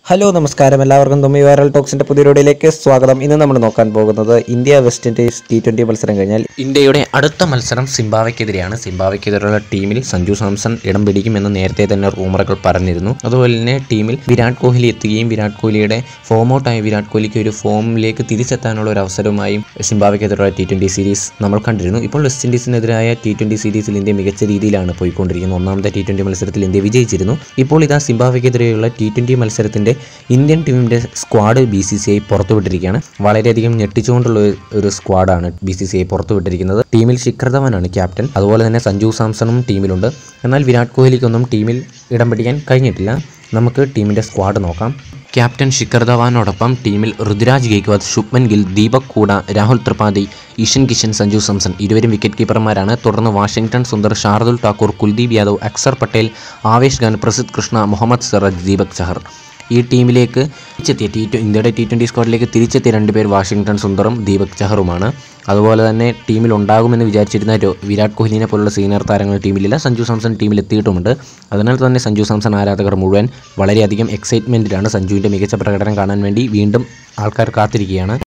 hello നമസ്കാരം എല്ലാവർക്കും തുമ്മി വൈറൽ ടോക്സിന്റെ പുതിയ വീഡിയോയിലേക്ക് സ്വാഗതം ഇന്ന് നമ്മൾ നോക്കാൻ പോകുന്നത് India West Indies T twenty മത്സരം കഴിഞ്ഞാൽ ഇന്ത്യയുടെ അടുത്ത മത്സരം സിംബാവയ്ക്കെതിരെയാണ് സിംബാവയ്ക്കെതിരെയുള്ള ടീമിൽ സഞ്ജു സാംസൺ ഇടം പിടിക്കുമെന്ന് നേരത്തെ തന്നെ റൂമറുകൾ പറഞ്ഞിരുന്നു അതുപോലെ തന്നെ ടീമിൽ വിരാട് കോഹ്ലി എത്തുകയും വിരാട് കോഹ്ലിയുടെ ഫോം ഔട്ടായ വിരാട് കോഹ്ലിക്ക് ഒരു ഫോമിലേക്ക് തിരിച്ചെത്താനുള്ള ഒരു അവസരമായും സിംബാവയ്ക്കെതിരെയുള്ള ടി ട്വന്റി സീരീസ് നമ്മൾ കണ്ടിരുന്നു ഇപ്പോൾ വെസ്റ്റ് ഇൻഡീസിനെതിരായ ടി ട്വന്റി സീരീസിൽ ഇന്ത്യ മികച്ച രീതിയിലാണ് പോയിക്കൊണ്ടിരിക്കുന്നത് ഒന്നാമത്തെ ടി ട്വന്റി മത്സരത്തിൽ ഇന്ത്യ വിജയിച്ചിരുന്നു ഇപ്പോൾ ഇതാ സിംബാവയ്ക്കെതിരെയുള്ള ടി ട്വന്റി മത്സരത്തിന്റെ ഇന്ത്യൻ ടീമിന്റെ squad B C C I പുറത്തുവിട്ടിരിക്കുകയാണ് വളരെയധികം ഞെട്ടിച്ചുകൊണ്ടുള്ള ഒരു- ഒരു സ്ക്വാഡാണ് ബി സി സി ഐ പുറത്തുവിട്ടിരിക്കുന്നത് ടീമിൽ ശിഖർ ധവാനാണ് ക്യാപ്റ്റൻ അതുപോലെ തന്നെ സഞ്ജു സാംസണും ടീമിലുണ്ട് എന്നാൽ വിരാട് കോഹ്ലിക്കൊന്നും ടീമിൽ ഇടം പിടിക്കാൻ കഴിഞ്ഞിട്ടില്ല നമുക്ക് ടീമിന്റെ സ്ക്വാഡ് നോക്കാം ക്യാപ്റ്റൻ ശിഖർ ധവാനോടൊപ്പം ടീമിൽ ഋതുരാജ് ഗെയ്ക്വാദ് ശുഭ്മൻ ഗിൽ ദീപക് കൂട രാഹുൽ ത്രിപാഠി ഈഷൻ കിഷൻ സഞ്ജു സാംസൺ ഇരുവരും വിക്കറ്റ് കീപ്പർമാരാണ് തുടർന്ന് വാഷിംഗ്ടൺ സുന്ദർ ഷാർദുൽ ഠാക്കൂർ കുൽദീപ് യാദവ് അക്സർ പട്ടേൽ ആവേശ് ഖാൻ പ്രസിദ് കൃഷ്ണ മുഹമ്മദ് സിറാജ് ദീപക് ചഹർ ഈ ടീമിലേക്ക് തിരിച്ചെത്തിയ ടി ട്വ- ഇന്ത്യയുടെ ടി ട്വൻ്റി സ്ക്വാഡിലേക്ക് തിരിച്ചെത്തിയ രണ്ടുപേർ വാഷിംഗ്ടൺ സുന്ദറും ദീപക് ചഹറുമാണ് അതുപോലെ തന്നെ ടീമിൽ ഉണ്ടാകുമെന്ന് വിചാരിച്ചിരുന്ന രോ- വിരാട് കോഹ്ലിനെ പോലുള്ള സീനിയർ താരങ്ങൾ ടീമിലില്ല സഞ്ജു സാംസൺ ടീമിൽ എത്തിയിട്ടുമുണ്ട് അതിനാൽ തന്നെ സഞ്ജു സാംസൺ ആരാധകർ മുഴുവൻ വളരെയധികം എക്സൈറ്റ്മെൻറ്റിലാണ് സഞ്ജുവിൻ്റെ മികച്ച പ്രകടനം കാണാൻ വേണ്ടി വീണ്ടും ആൾക്കാർ കാത്തിരിക്കുകയാണ്